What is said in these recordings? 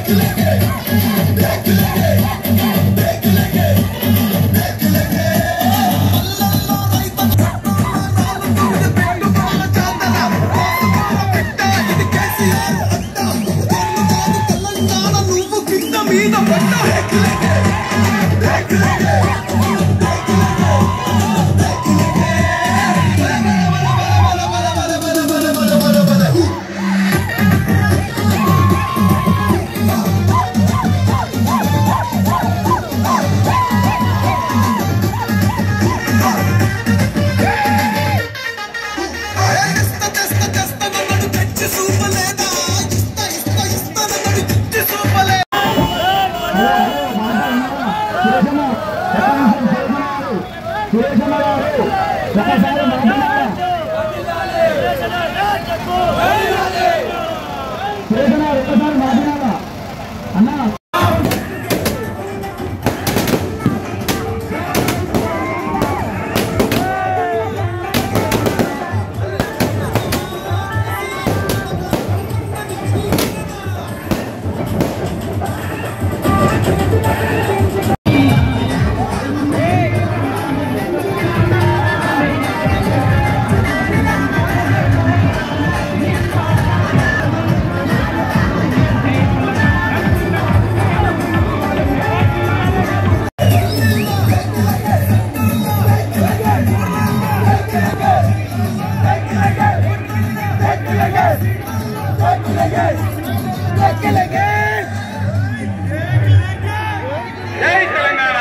జై తెలంగాణ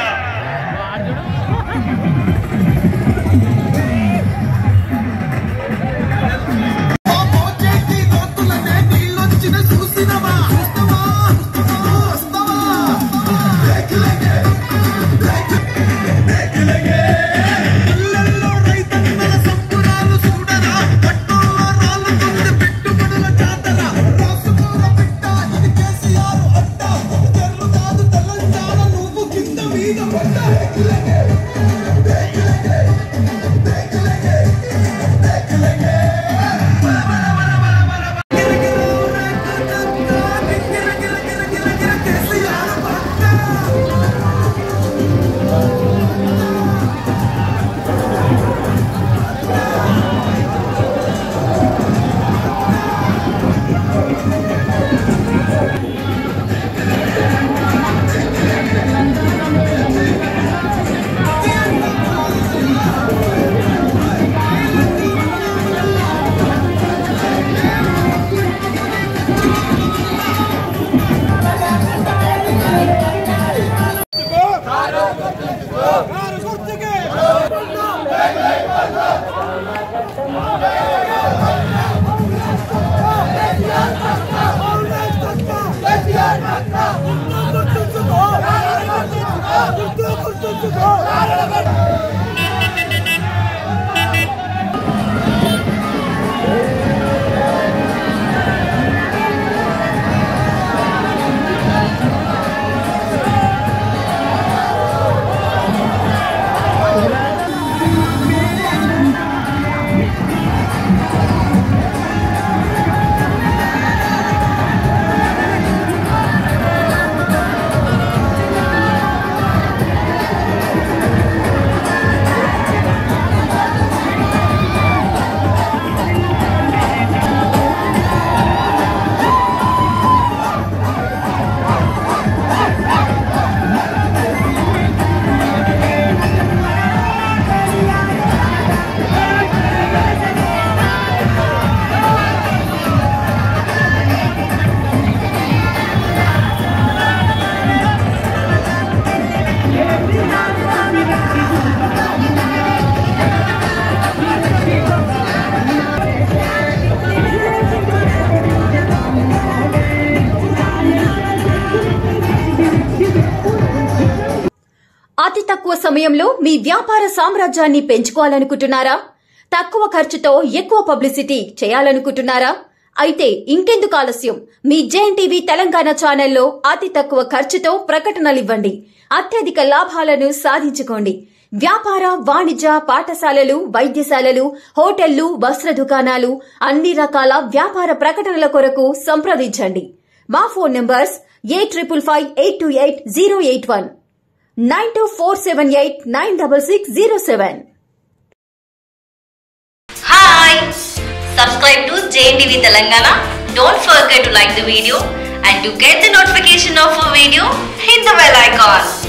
అతి తక్కువ సమయంలో మీ వ్యాపార సామ్రాజ్యాన్ని పెంచుకోవాలనుకుంటున్నారా తక్కువ ఖర్చుతో ఎక్కువ పబ్లిసిటీ చేయాలనుకుంటున్నారా అయితే ఇంకెందుకు ఆలస్యం మీ జేఎన్ టీవీ తెలంగాణ ఛానల్లో అతి తక్కువ ఖర్చుతో ప్రకటనలివ్వండి అత్యధిక లాభాలను సాధించుకోండి వ్యాపార వాణిజ్య పాఠశాలలు వైద్యశాలలు హోటళ్లు వస్త్ర దుకాణాలు అన్ని రకాల వ్యాపార ప్రకటనల కొరకు సంప్రదించండి మా phone numbers eight triple five eight two eight zero eight one nine two four seven eight nine double six zero seven Hi! Subscribe to JNTV Telangana. Don't forget to like the video and to get the notification of a video, hit the bell icon.